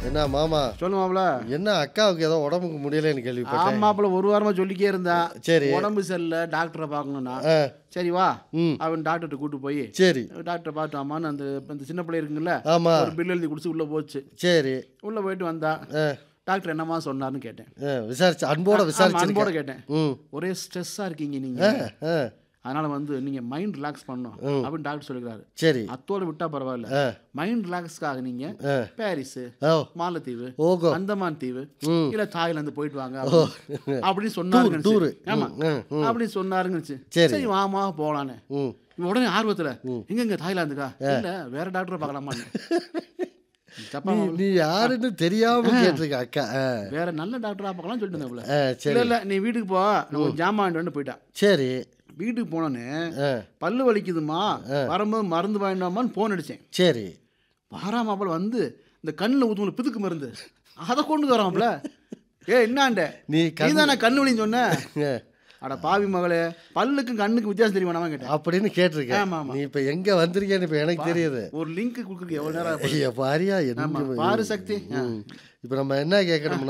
என்ன மாமா சொல்லு மாப்பிள என்ன அக்காவுக்கு ஏதோ உடம்புக்கு முடியலன்னு கேள்விப்பட்டேன் ஆமாப்பிள ஒரு வாரமா சொல்லிக்கே இருந்தான் சரி உடம்பு சரியில்லை டாக்டரை பார்க்கணும்னா ஆ, சரி வா ம் அவன் டாக்டர்கிட்ட கூட்டு போய் சரி டாக்டரை பார்த்தாமான்னு அந்த அந்த சின்ன பிள்ளை இருக்குங்கல்ல ஆமா ஒரு பில் எழுதி குடிச்சு உள்ள போச்சு சரி உள்ள போயிட்டு வந்தா ஆ, டாக்டர் என்னம்மா சொன்னார்னு கேட்டேன் ஆ, விசாரிச்சு அன்போட ஆமா, விசாரிச்சு அன்போட கேட்டேன் ம் ஒரே ஸ்ட்ரெஸ்ஸா இருக்கீங்க நீங்க ஆ, அதனால வந்து நீங்க மைண்ட் ரிலாக்ஸ் பண்ணணும் அப்படின்னு டாக்டர் சொல்லிக்கிறாரு சரி அத்தோட விட்டா பரவாயில்ல ஆ, மைண்ட் ரிலாக்ஸ்க்காக நீங்க ஆ. பாரிஸ் ஓ மாலத்தீவு ஓகோ அந்தமான் தீவு ம் இல்ல தாய்லாந்து போயிட்டு வாங்க அப்படின்னு- அப்படின்னு சொன்னாருங்க டூரு ஆமா ம் ம் அப்படி சொன்னாருங்க சரி. சரி வாமா போலான்னு ம் இவன் உடனே ஆர்வத்துல எங்க இங்க தாய்லாந்துக்கா இல்ல வேற டாக்டரை பார்க்கலாமா தப்பா நீ நீ யாருன்னு தெரியாம கேட்டிருக்க அக்கா ஆ, வேற நல்ல டாக்டரா பார்க்கலாம் சொல்லிட்டு இருந்தாப்புல ஆ, இல்ல சரி இல்ல நீ வீட்டுக்கு போ நம்ம ஜாமான் வந்து போயிட்டா சரி வீட்டுக்கு போனோன்னே ஆ, பல்லு வலிக்குதுமா வரும்போது மருந்து வாங்கினாமான்னு போன் அடிச்சேன் சரி வாராமாப்பிள வந்து இந்த கண்ணில் ஊற்றுல பிதுக்கு மருந்து அதை கொண்டு வராமல ஏ என்னாண்ட நீ நீ தானே கண்ணு வலின்னு சொன்ன ஆ, அட பாவி மகளே பல்லுக்கும் கண்ணுக்கும் வித்தியாசம் தெரியுமா கேட்டேன் அப்படின்னு கேட்டிருக்கேன் ஆமா, ஆமா. நீ இப்ப எங்க வந்திருக்கேன்னு இப்ப எனக்கு தெரியுது ஒரு லிங்க் கொடுக்குறதுக்கு எவ்வளோ நேரம் ஆகும்? ஐயா பாரியா ஆமா, என்ன பாரு சக்தி ஆ. இப்ப நம்ம என்ன கேட்கணும்